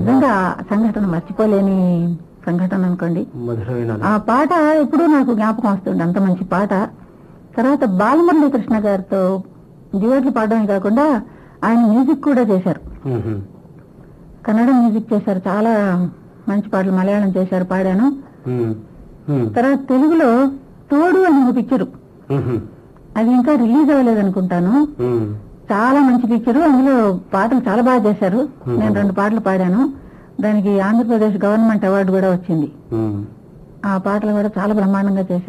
నిజంగా ఆ సంఘటన మర్చిపోలేని సంఘటన అనుకోండి మధురమైన ఆ పాట ఎప్పుడూ నాకు జ్ఞాపకం వస్తుంది అంత మంచి పాట తర్వాత బాలమురళీ కృష్ణ గారితో డ్యూయట్లు పాడడమే కాకుండా ఆయన మ్యూజిక్ కూడా చేశారు మ్మ్. కన్నడ మ్యూజిక్ చేశారు చాలా మంచి పాటలు మలయాళం చేశారు పాడాను మ్మ్. మ్మ్. తర్వాత తెలుగులో తోడు అని ఒక పిక్చరు మ్మ్. అది ఇంకా రిలీజ్ అవ్వలేదు అనుకుంటాను మ్మ్. చాలా మంచి పిక్చరు అందులో పాటలు చాలా బాగా చేశారు మ్మ్. నేను రెండు పాటలు పాడాను దానికి ఆంధ్రప్రదేశ్ గవర్నమెంట్ అవార్డు కూడా వచ్చింది మ్మ్. ఆ పాటలు కూడా చాలా బ్రహ్మాండంగా చేశారు